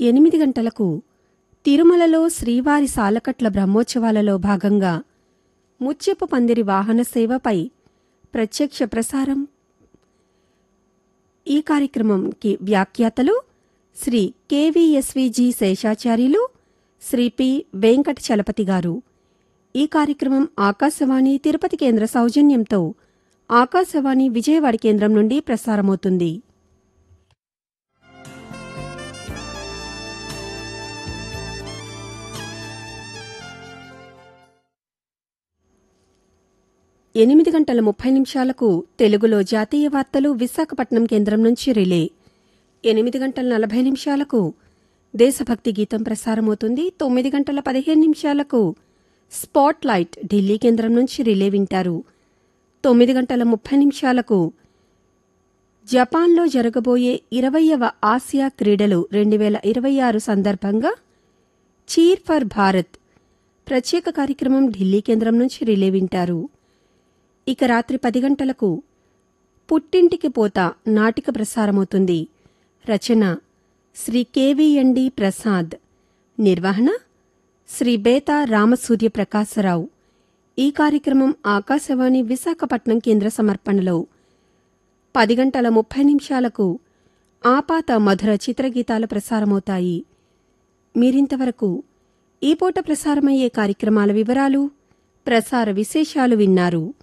ఎనిమిది గంటలకు తిరుమలలో శ్రీవారి సాలకట్ల బ్రహ్మోత్సవాలలో భాగంగా ముత్యపు పందిరి వాహన సేవపై ప్రత్యక్ష ప్రసారం ఈ కార్యక్రమంకి వ్యాఖ్యాతలు శ్రీ కెవిఎస్విజి శేషాచార్యులు శ్రీ పి వెంకట చలపతి గారు ఈ కార్యక్రమం ఆకాశవాణి తిరుపతి కేంద్ర సౌజన్యంతో ఆకాశవాణి విజయవాడ కేంద్రం నుండి ప్రసారమవుతుంది ఎనిమిది గంటల ముప్పై నిమిషాలకు తెలుగులో జాతీయ వార్తలు విశాఖపట్నం కేంద్రం నుంచి రిలే ఎనిమిది గంటల నలభై నిమిషాలకు దేశభక్తి గీతం ప్రసారమవుతుంది తొమ్మిది గంటల పదిహేను నిమిషాలకు స్పాట్ లైట్ ఢిల్లీ కేంద్రం నుంచి రిలే వింటారు తొమ్మిది గంటల ముప్పై నిమిషాలకు జపాన్లో జరగబోయే ఇరవయవ ఆసియా క్రీడలు రెండు వేల ఇరవై ఆరు సందర్భంగా చీర్ ఫర్ భారత్ ప్రత్యేక కార్యక్రమం ఢిల్లీ కేంద్రం నుంచి రిలే వింటారు ఇక రాత్రి పది గంటలకు పుట్టింటికి పోత నాటిక ప్రసారమవుతుంది రచన శ్రీ కెవిఎండి ప్రసాద్ నిర్వహణ శ్రీ బేతా రామసూర్య ప్రకాశరావు ఈ కార్యక్రమం ఆకాశవాణి విశాఖపట్నం కేంద్ర సమర్పణలో పది గంటల ముప్పై నిమిషాలకు ఆపాత మధుర చిత్రగీతాలు ప్రసారమవుతాయి మీరింతవరకు ఈ పూట ప్రసారమయ్యే కార్యక్రమాల వివరాలు ప్రసార విశేషాలు విన్నారు